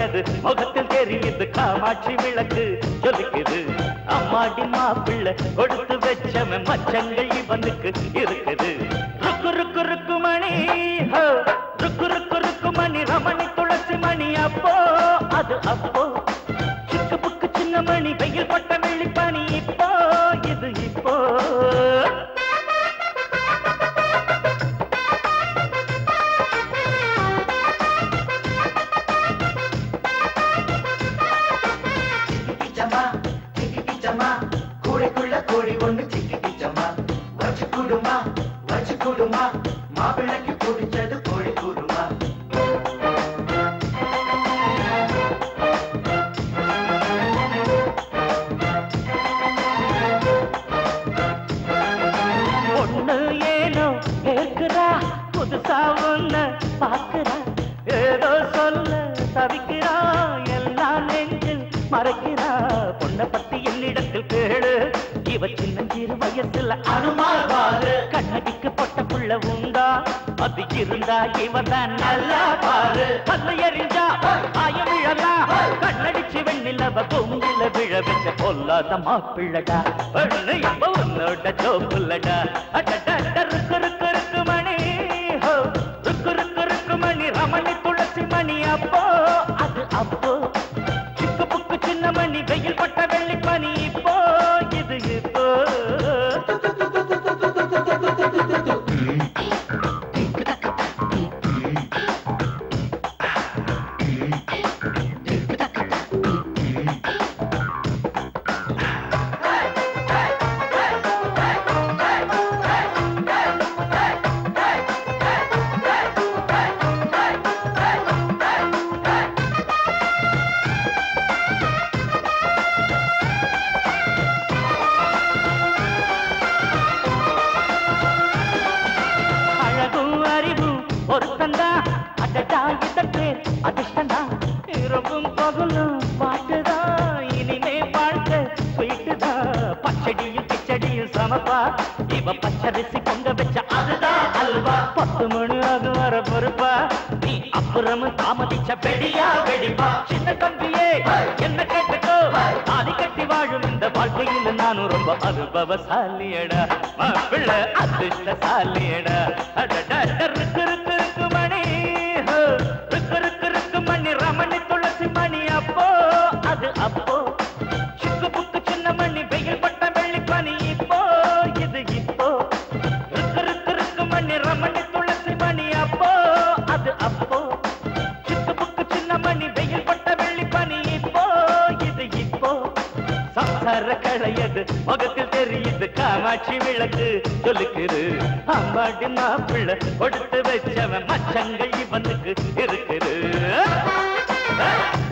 களையது முகத்தில் தெரியுது காமாட்சி விளக்கு ஜொலிக்குது அம்மாடி மாப்பிள்ளை கொடுத்து வச்சவன் மச்சங்கள் இவனுக்கு இருக்குது ருக்கு ருக்கு ருக்கு மணி ஹோ, ருக்கு ருக்கு ருக்கு மணி ரமணி துளசி மணி அப்போ அது அப்போ சிக்கு புக்கு சின்ன மணி வெயில் பட்ட வெள்ளி பனி இப்போ இது இப்போ சிக்கிச்சம்மா சிக்கிச்சம்மா கூடைக்குள்ள கோழி ஒண்ணு சிக்கிச்சம்மா வச்சு கூடுமா வச்சு கூடுமா மாப்பிள்ளைக்கு பிடிச்சது கோழி கூடுமா ஒண்ணு ஏனோ கேட்கிறா புதுசா ஒண்ணு பாக்குறா ஏதோ சொல்ல தவிக்கிறா எல்லாம் நெஞ்சில் மறைக்கிறா பொண்ணை பத்தி என்னிடத்தில் கேளு இவ சின்னஞ்சிறு வயசுல அனுமார் பாரு கண்ணடிக்கு பொட்ட புள்ள உண்டா அது இருந்தா இவதான் நல்லா பாரு பல்ல எறிஞ்சா ஆயம் விழலாம் கண்ணடிச்சு வெண்ணிலவ பொங்கில விழ வச்ச பொல்லாத மாப்பிள்ளடா பெண்ணு இப்ப உன்னோட ஜோப்புல்லடா அடடா ருக்கு ருக்கு ருக்கு மணி ஹோ, ருக்கு ருக்கு ருக்கு மணி ரமணி துளசி மணி அப்போ அது அப்போ சிக்கு புக்கு சின்ன மணி வெயில் பட்ட வெள்ளி பனி இப்போ இது இப்போ அழகும் அறிவும் ஒருத்தந்தா அடடா இதற்கு அதிர்ஷ்டந்தா இரவும் பகலும் பாட்டுதான் இனிமே வாழ்க்கை ஸ்வீட்டுதான் பச்சடியும் கிச்சடியும் சமப்பா இவ பச்சரிசி பொங்க வச்ச அதுதான் அல்வா பத்து மணி ஆகும் வர பொறுப்பா நீ அப்புறமும் தாமதிச்ச வெடியா வெடிப்பா சின்ன தம்பியே என்ன கேட்டுக்கோ தாலி கட்டி வாழும் இந்த வாழ்க்கையில் நானும் ரொம்ப அனுபவசாலியடா மாப்பிள்ளை அதிர்ஷ்டசாலியடா அடடா ருக்கு ருக்கு ருக்கு மணி ஹோ, ருக்கு ருக்கு ருக்கு மணி ரமணி துளசி மணி அப்போ அது அப்போ சிக்கு புக்கு சின்ன மணி வெயில் பட்ட வெள்ளி பனி இப்போ இது இப்போ ருக்கு ருக்கு ருக்கு மணி ரமணி துளசி மணி அப்போ அது அப்போ சிக்கு புக்கு சின்ன மணி வெயில் பட்ட வெள்ளி பனி இப்போ இது இப்போ சம்சார களையது முகத்தில் தெரியுது காமாட்சி விளக்கு சொல்லுக்குது அம்மாடி மாப்பிள்ளை கொடுத்து வச்சவன் மச்சங்கள் இவனுக்கு இருக்குது